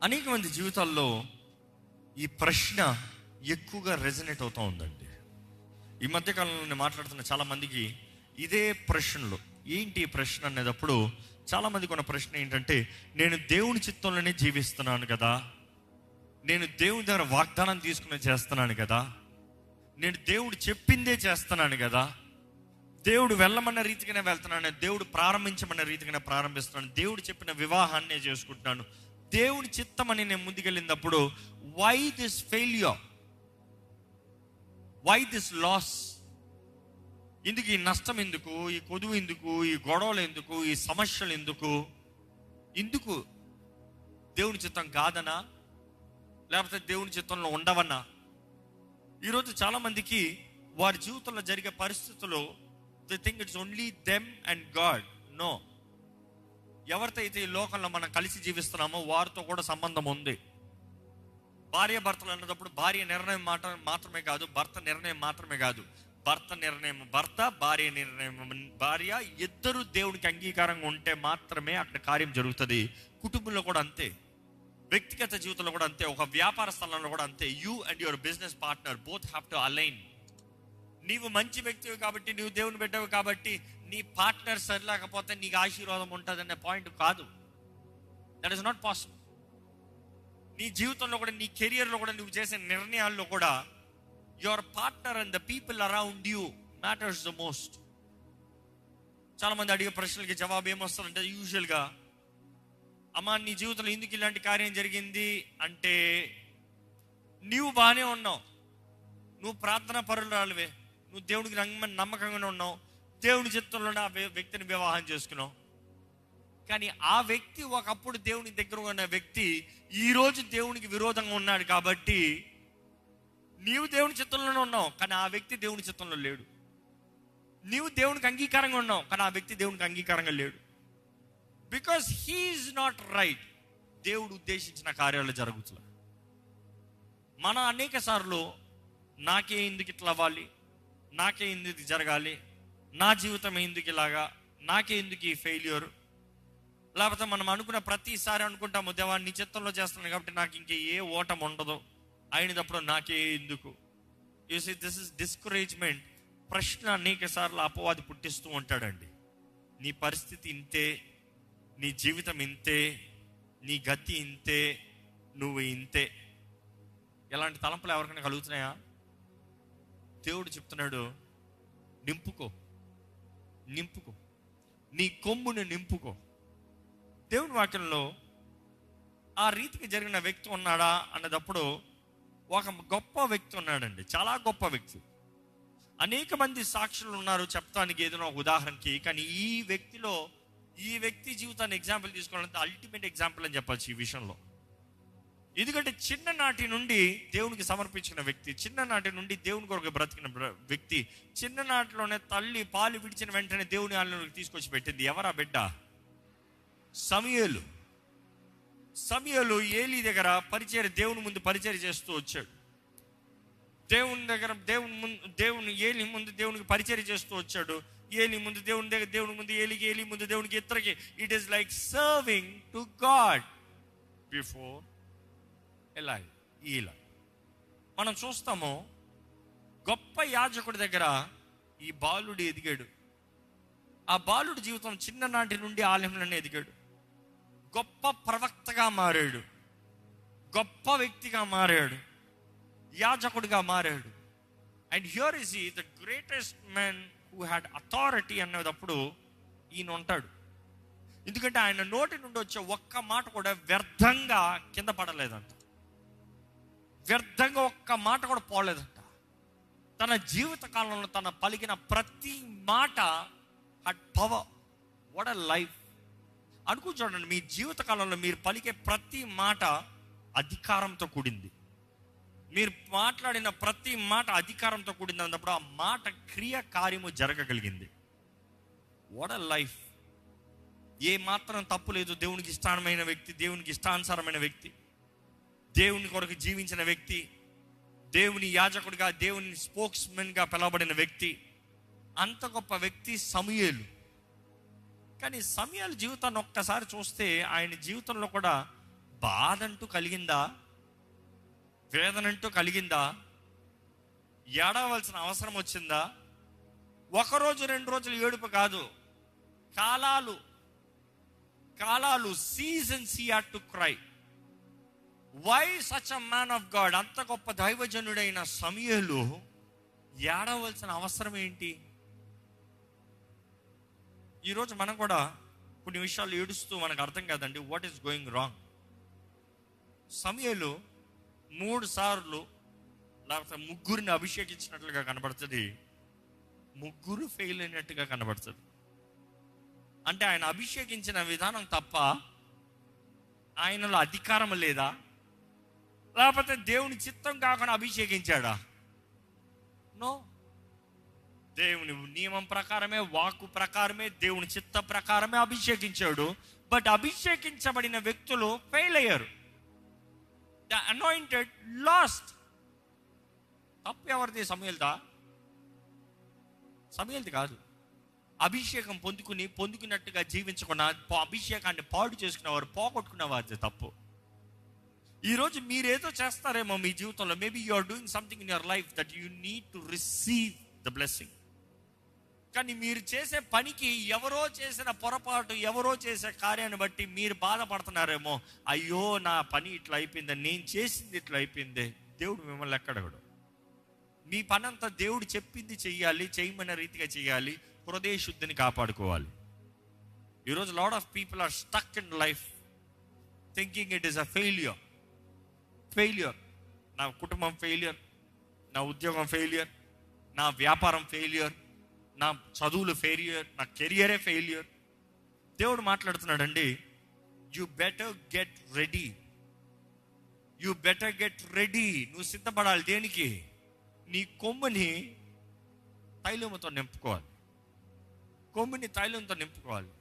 అనేక మంది జీవితాల్లో ఈ ప్రశ్న ఎక్కువగా రెజనేట్ అవుతూ ఉందండి ఈ మధ్యకాలంలో నేను మాట్లాడుతున్న చాలా మందికి ఇదే ప్రశ్నలు ఏంటి ఈ ప్రశ్న అనేటప్పుడు చాలా మందికి ఉన్న ప్రశ్న ఏంటంటే నేను దేవుని చిత్తంలోనే జీవిస్తున్నాను కదా నేను దేవుని దగ్గర వాగ్దానం తీసుకుని చేస్తున్నాను కదా నేను దేవుడు చెప్పిందే చేస్తున్నాను కదా దేవుడు వెళ్ళమన్న రీతిగానే వెళ్తున్నాను దేవుడు ప్రారంభించమన్న రీతిగానే ప్రారంభిస్తున్నాను దేవుడు చెప్పిన వివాహాన్నే చేసుకుంటున్నాను దేవుడి చిత్తమని నేను ముందుకెళ్ళినప్పుడు why this failure why this loss ఎందుకు ఈ నష్టం ఎందుకు ఈ కొదువు ఎందుకు ఈ గొడవలు ఎందుకు ఈ సమస్యలు ఎందుకు ఎందుకు దేవుని చిత్తం కాదనా లేకపోతే దేవుని చిత్తంలో ఉండవన్నా ఈరోజు చాలా మందికి వారి జీవితంలో జరిగే పరిస్థితుల్లో they think it's only them and God know ఎవరితో అయితే ఈ లోకంలో మనం కలిసి జీవిస్తున్నామో వారితో కూడా సంబంధం ఉంది భార్య భర్తలు అన్నప్పుడు భార్య నిర్ణయం మాట మాత్రమే కాదు భర్త నిర్ణయం మాత్రమే కాదు భర్త నిర్ణయం భర్త భార్య నిర్ణయం భార్య ఇద్దరు దేవునికి అంగీకారంగా ఉంటే మాత్రమే అక్కడ కార్యం జరుగుతుంది కుటుంబంలో కూడా అంతే వ్యక్తిగత జీవితంలో కూడా అంతే ఒక వ్యాపార స్థలంలో కూడా అంతే you and your business partner both have to align నీవు మంచి వ్యక్తివి కాబట్టి నీవు దేవుని బిడ్డవి కాబట్టి నీ పార్ట్నర్ సరిలేకపోతే నీకు ఆశీర్వాదం ఉంటుంది అనే పాయింట్ కాదు దట్ ఇస్ నాట్ పాసిబుల్ నీ జీవితంలో కూడా నీ కెరియర్లో కూడా నువ్వు చేసే నిర్ణయాల్లో కూడా your partner and the people around you matters the most చాలా మంది అడిగే ప్రశ్నలకి జవాబు ఏమొస్తుందంటే యూజువల్గా అమ్మా నీ జీవితంలో ఎందుకు ఇలాంటి కార్యం జరిగింది అంటే నీవు బాగానే ఉన్నావు నువ్వు ప్రార్థన పరురాలువే నువ్వు దేవుడికి నమ్మ- నమ్మకంగానే ఉన్నావు దేవుని చిత్తంలోనే ఆ వ్య- వ్యక్తిని వివాహం చేసుకున్నావు కానీ ఆ వ్యక్తి ఒకప్పుడు దేవుని దగ్గర ఉన్న వ్యక్తి ఈ రోజు దేవునికి విరోధంగా ఉన్నాడు కాబట్టి నీవు దేవుని చిత్తంలోనే ఉన్నావు కానీ ఆ వ్యక్తి దేవుని చిత్తంలో లేడు నీవు దేవునికి అంగీకారంగా ఉన్నావు కానీ ఆ వ్యక్తి దేవునికి అంగీకారంగా లేడు బికాస్ హీఈస్ నాట్ రైట్ దేవుడు ఉద్దేశించిన కార్యాలు జరుగుతుంది మన అనేక సార్లు నాకే ఎందుకు ఇట్లా అవ్వాలి నాకే ఎందుకు జరగాలి నా జీవితం ఎందుకు ఇలాగా నాకే ఎందుకు ఈ ఫెయిల్యూర్ లేకపోతే మనం అనుకున్న ప్రతిసారి అనుకుంటాము దేవా నీ చిత్తంలో చేస్తున్నాను కాబట్టి నాకు ఇంకే ఏ ఓటం ఉండదు అయినప్పుడు నాకే ఎందుకు యూసి దిస్ ఇస్ డిస్కరేజ్మెంట్ ప్రశ్న అనేక సార్లు అపవాది పుట్టిస్తూ ఉంటాడండి నీ పరిస్థితి ఇంతే నీ జీవితం ఇంతే నీ గతి ఇంతే నువ్వు ఇంతే ఇలాంటి తలంపులు ఎవరికైనా కలుగుతున్నాయా దేవుడు చెప్తున్నాడు నింపుకో నింపుకో నీ కొమ్ముని నింపుకో దేవుని వాక్యంలో ఆ రీతికి జరిగిన వ్యక్తి ఉన్నాడా అన్నదప్పుడు ఒక గొప్ప వ్యక్తి ఉన్నాడండి చాలా గొప్ప వ్యక్తి అనేక మంది సాక్షులు ఉన్నారు చెప్తానికి ఏదైనా ఒక ఉదాహరణకి కానీ ఈ వ్యక్తిలో ఈ వ్యక్తి జీవితాన్ని ఎగ్జాంపుల్ తీసుకోవాలంటే అల్టిమేట్ ఎగ్జాంపుల్ అని చెప్పచ్చు ఈ విషయంలో ఎందుకంటే చిన్ననాటి నుండి దేవునికి సమర్పించిన వ్యక్తి చిన్ననాటి నుండి దేవుని కొరకు బ్రతికిన బ్ర- వ్యక్తి చిన్ననాటిలోనే తల్లి పాలు విడిచిన వెంటనే దేవుని ఆలయంలోకి తీసుకొచ్చి పెట్టింది ఎవరా బిడ్డ సమయలు సమయలు ఏలి దగ్గర పరిచయ దేవుని ముందు పరిచయం చేస్తూ వచ్చాడు దేవుని దగ్గర దేవుని ముందు దేవుని ఏలి ముందు దేవునికి పరిచయం చేస్తూ వచ్చాడు ఏలి ముందు దేవుని దగ్గర దేవుని ముందు ఏలికి ఏలి ముందు దేవునికి ఇద్దరికి it is like serving to God before ఎలా ఇలా మనం చూస్తాము గొప్ప యాజకుడి దగ్గర ఈ బాలుడు ఎదిగాడు ఆ బాలుడి జీవితం చిన్ననాటి నుండి ఆలయంలోనే ఎదిగాడు గొప్ప ప్రవక్తగా మారాడు గొప్ప వ్యక్తిగా మారాడు యాజకుడిగా మారాడు అండ్ హియర్ ఇస్ ఈ the greatest man who had authority అన్నదప్పుడు ఈయన ఉంటాడు ఎందుకంటే ఆయన నోటి నుండి వచ్చే ఒక్క మాట కూడా వ్యర్థంగా కింద పడలేదంట వ్యర్థంగా ఒక్క మాట కూడా పోలేదంట తన జీవిత కాలంలో తన పలికిన ప్రతి మాట హట్ పవర్ వాట్ అ లైఫ్ అనుకుని చూడండి మీ జీవిత కాలంలో మీరు పలికే ప్రతి మాట అధికారంతో కూడింది మీరు మాట్లాడిన ప్రతి మాట అధికారంతో కూడింది అన్నప్పుడు ఆ మాట క్రియ కార్యము జరగగలిగింది వాట్ అ లైఫ్ ఏ మాత్రం తప్పు లేదు దేవునికి ఇష్టానమైన వ్యక్తి దేవునికి ఇష్టానుసారమైన వ్యక్తి దేవుని కొరకు జీవించిన వ్యక్తి దేవుని యాజకుడిగా దేవుని స్పోక్స్మెన్గా పిలవబడిన వ్యక్తి అంత గొప్ప వ్యక్తి సమయలు కానీ సమయాల జీవితాన్ని ఒక్కసారి చూస్తే ఆయన జీవితంలో కూడా బాధ అంటూ కలిగిందా వేదన అంటూ కలిగిందా ఏడవలసిన అవసరం వచ్చిందా ఒకరోజు రెండు రోజులు ఏడుపు కాదు కాలాలు కాలాలు సీజన్స్ ఈ to cry why such a man of God అంత గొప్ప దైవజనుడైన సమయలు ఏడవలసిన అవసరం ఏంటి ఈరోజు మనం కూడా కొన్ని విషయాలు ఏడుస్తూ మనకు అర్థం కాదండి వాట్ ఈస్ గోయింగ్ రాంగ్ సమయలు మూడు సార్లు లేకపోతే ముగ్గురిని అభిషేకించినట్లుగా కనబడుతుంది ముగ్గురు ఫెయిల్ అయినట్టుగా కనబడుతుంది అంటే ఆయన అభిషేకించిన విధానం తప్ప ఆయనలో అధికారం లేదా లేకపోతే దేవుని చిత్తం కాకుండా అభిషేకించాడా నో దేవుని నియమం ప్రకారమే వాక్కు ప్రకారమే దేవుని చిత్త ప్రకారమే అభిషేకించాడు బట్ అభిషేకించబడిన వ్యక్తులు ఫెయిల్ అయ్యారు ద అనాయింటెడ్ లాస్ట్ తప్పు ఎవరిది సమయల్దా సమయల్ది కాదు అభిషేకం పొందుకుని పొందుకున్నట్టుగా జీవించకుండా పా- అభిషేకాన్ని పాడు చేసుకునేవారు పోగొట్టుకునే వారిది తప్పు ఈరోజు మీరేదో చేస్తారేమో మీ జీవితంలో maybe you are doing something in your life that you need to receive the blessing కానీ మీరు చేసే పనికి ఎవరో చేసిన పొరపాటు ఎవరో చేసే కార్యాన్ని బట్టి మీరు బాధపడుతున్నారేమో అయ్యో నా పని ఇట్లా అయిపోయింది నేను చేసింది ఇట్లా అయిపోయింది దేవుడు మిమ్మల్ని ఎక్కడగడు మీ పని అంతా దేవుడు చెప్పింది చెయ్యాలి చేయమన్న రీతిగా చేయాలి హృదయ శుద్ధిని కాపాడుకోవాలి ఈరోజు lot of people are stuck in life thinking it is a failure failure నా కుటుంబం ఫెయిల్యూర్ నా ఉద్యోగం ఫెయిల్యూర్ నా వ్యాపారం ఫెయిల్యూర్ నా చదువులు ఫెయిల్యూర్ నా కెరియరే ఫెయిల్యూర్ దేవుడు మాట్లాడుతున్నాడండి you better get ready you better get ready నువ్వు సిద్ధపడాలి దేనికి నీ కొమ్ముని తైలముతో నింపుకోవాలి కొమ్ముని తైలంతో నింపుకోవాలి